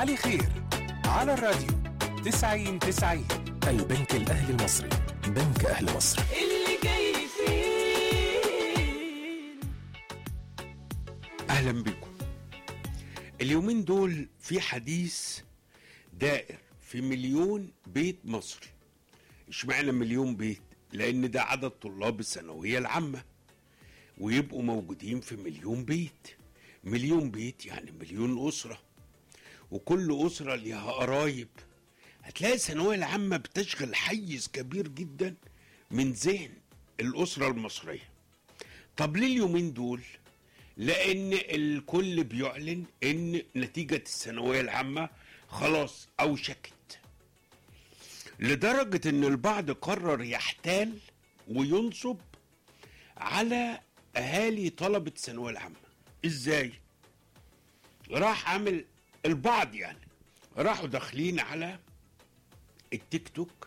علي خير على الراديو 90 90 البنك الأهلي المصري بنك أهل مصر اللي جاي فيه اهلا بكم اليومين دول في حديث دائر في مليون بيت مصري اشمعنى مليون بيت لان ده عدد طلاب الثانويه العامه ويبقوا موجودين في مليون بيت مليون بيت يعني مليون اسره وكل اسره ليها قرايب هتلاقي الثانويه العامه بتشغل حيز كبير جدا من ذهن الاسره المصريه طب ليه اليومين دول لان الكل بيعلن ان نتيجه الثانويه العامه خلاص اوشكت لدرجه ان البعض قرر يحتال وينصب على اهالي طلبه الثانويه العامه ازاي راح عامل البعض يعني راحوا داخلين على التيك توك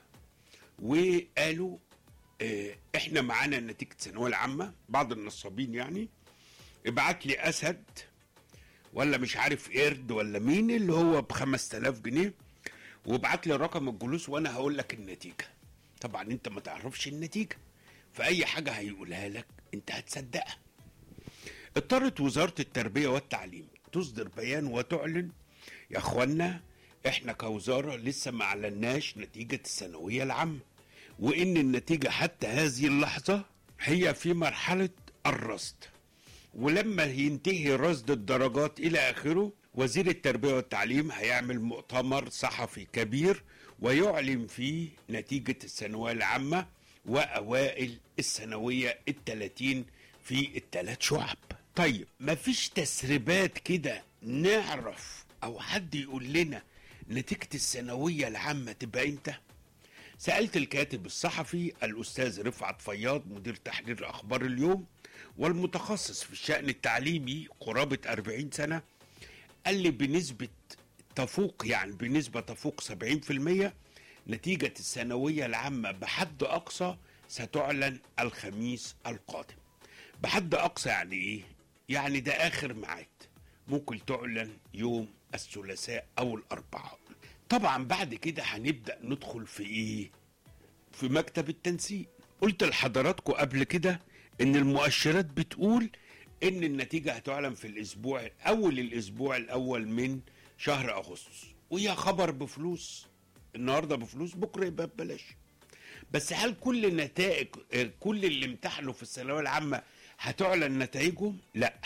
وقالوا اه احنا معانا نتيجه الثانويه العامه بعض النصابين يعني ابعت لي اسد ولا مش عارف قرد ولا مين اللي هو ب 5000 جنيه وابعت لي رقم الجلوس وانا هقول لك النتيجه طبعا انت ما تعرفش النتيجه فاي حاجه هيقولها لك انت هتصدقها اضطرت وزاره التربيه والتعليم تصدر بيان وتعلن يا اخوانا احنا كوزاره لسه ما اعلناش نتيجه الثانويه العامه وان النتيجه حتى هذه اللحظه هي في مرحله الرصد ولما ينتهي رصد الدرجات الى اخره وزير التربيه والتعليم هيعمل مؤتمر صحفي كبير ويعلن فيه نتيجه الثانويه العامه واوائل الثانويه الثلاثين في الثلاث شعب طيب مفيش تسريبات كده نعرف او حد يقول لنا نتيجه الثانويه العامه تبقى امتى سألت الكاتب الصحفي الأستاذ رفعت فياض مدير تحرير أخبار اليوم والمتخصص في الشأن التعليمي قرابة 40 سنة قال لي بنسبة تفوق يعني بنسبة تفوق 70% نتيجة الثانوية العامة بحد أقصى ستعلن الخميس القادم بحد أقصى يعني إيه؟ يعني ده آخر ميعاد ممكن تعلن يوم الثلاثاء أو الأربعاء طبعا بعد كده هنبدأ ندخل في إيه؟ في مكتب التنسيق قلت لحضراتكم قبل كده ان المؤشرات بتقول ان النتيجة هتعلن في الاسبوع اول الاسبوع الاول من شهر اغسطس ويا خبر بفلوس النهاردة بفلوس بكرة يبقى ببلاش بس هل كل نتائج كل اللي امتحنوا في الثانوية العامة هتعلن نتائجهم؟ لا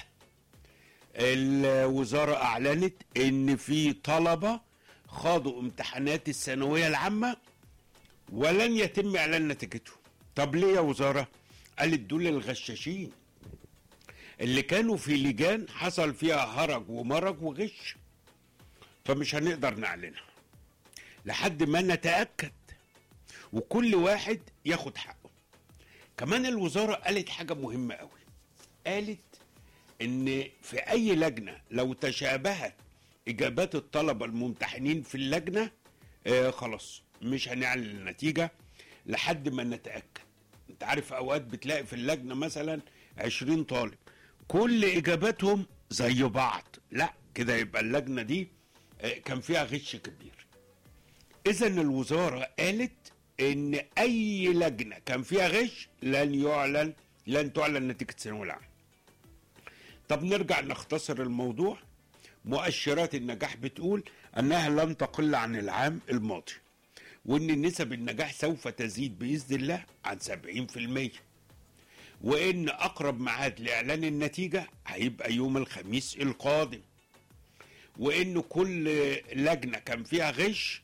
الوزارة اعلنت ان في طلبة خاضوا امتحانات الثانوية العامة ولن يتم اعلان نتيجتهم طب ليه يا وزاره قالت دول الغشاشين اللي كانوا في لجان حصل فيها هرج ومرج وغش فمش هنقدر نعلنها لحد ما نتاكد وكل واحد ياخد حقه كمان الوزاره قالت حاجه مهمه قوي قالت ان في اي لجنه لو تشابهت اجابات الطلبه الممتحنين في اللجنه آه خلاص مش هنعلن النتيجه لحد ما نتاكد انت عارف اوقات بتلاقي في اللجنه مثلا 20 طالب كل اجاباتهم زي بعض لا كده يبقى اللجنه دي آه، كان فيها غش كبير اذا الوزاره قالت ان اي لجنه كان فيها غش لن يعلن لن تعلن نتيجه الثانويه العامه طب نرجع نختصر الموضوع مؤشرات النجاح بتقول انها لن تقل عن العام الماضي وان نسب النجاح سوف تزيد باذن الله عن 70% وان اقرب ميعاد لاعلان النتيجه هيبقى يوم الخميس القادم وان كل لجنه كان فيها غش